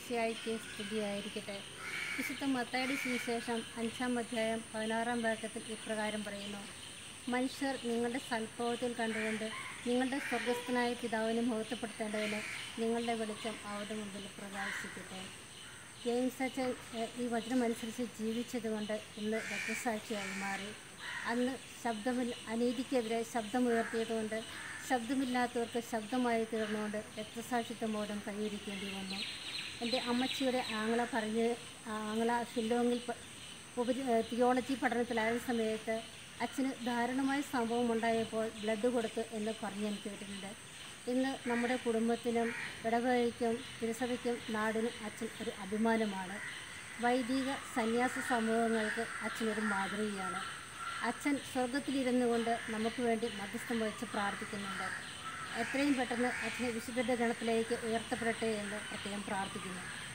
മിശിയായിക്ക് സ്തുതിയായിരിക്കട്ടെ വിശുദ്ധ മത്തായുടെ സുവിശേഷം അഞ്ചാം അധ്യായം പതിനാറാം വാക്യത്തിൽ ഇപ്രകാരം പറയുന്നു മനുഷ്യർ നിങ്ങളുടെ സൽപ്രവൃത്തിയിൽ കണ്ടുകൊണ്ട് നിങ്ങളുടെ സ്വർഗസ്ഥനായ പിതാവിനെ മഹത്വപ്പെടുത്തേണ്ടതിന് നിങ്ങളുടെ വെളിച്ചം അവരുടെ മുമ്പിൽ പ്രകാശിക്കട്ടെ ജെയിംസ് അച്ഛൻ എഹ്, ഈ വചനമനുസരിച്ച് ജീവിച്ചതുകൊണ്ട് ഇന്ന് രക്തസാക്ഷിയായി മാറി അന്ന് ശബ്ദമില്ല അനീതിക്കെതിരെ ശബ്ദമുയർത്തിയതുകൊണ്ട് ശബ്ദമില്ലാത്തവർക്ക് ശബ്ദമായി തീർന്നുകൊണ്ട് രക്തസാക്ഷിത്വമോടും കൈവരിക്കേണ്ടി വന്നു എൻ്റെ അമ്മച്ചിയുടെ ആങ്ങള പറഞ്ഞ് ആങ്ങള ഷില്ലോങ്ങിൽ പ- ഉപരി ഏഹ് തിയോളജി പഠനത്തിലായ സമയത്ത് അച്ഛന് ദാരുണമായ സംഭവം ഉണ്ടായപ്പോൾ ബ്ലഡ് കൊടുത്തു എന്ന് പറഞ്ഞ് ഞാൻ കേട്ടിട്ടുണ്ട് ഇന്ന് നമ്മുടെ കുടുംബത്തിനും ഇടവകയ്ക്കും തിരുസഭയ്ക്കും നാടിനും അച്ഛൻ ഒരു അഭിമാനമാണ് വൈദിക സന്യാസ സമൂഹങ്ങൾക്ക് അച്ഛനൊരു മാതൃകയാണ് അച്ഛൻ സ്വർഗത്തിലിരുന്നു കൊണ്ട് നമുക്ക് വേണ്ടി മധ്യസ്ഥം വഹിച്ച് പ്രാർത്ഥിക്കുന്നുണ്ട് എത്രയും പെട്ടെന്ന് അച്ഛനെ വിശുദ്ധരുടെ ഗണത്തിലേക്ക് ഉയർത്തപ്പെടട്ടെ എന്ന് പ്രത്യേകം പ്രാർത്ഥിക്കുന്നു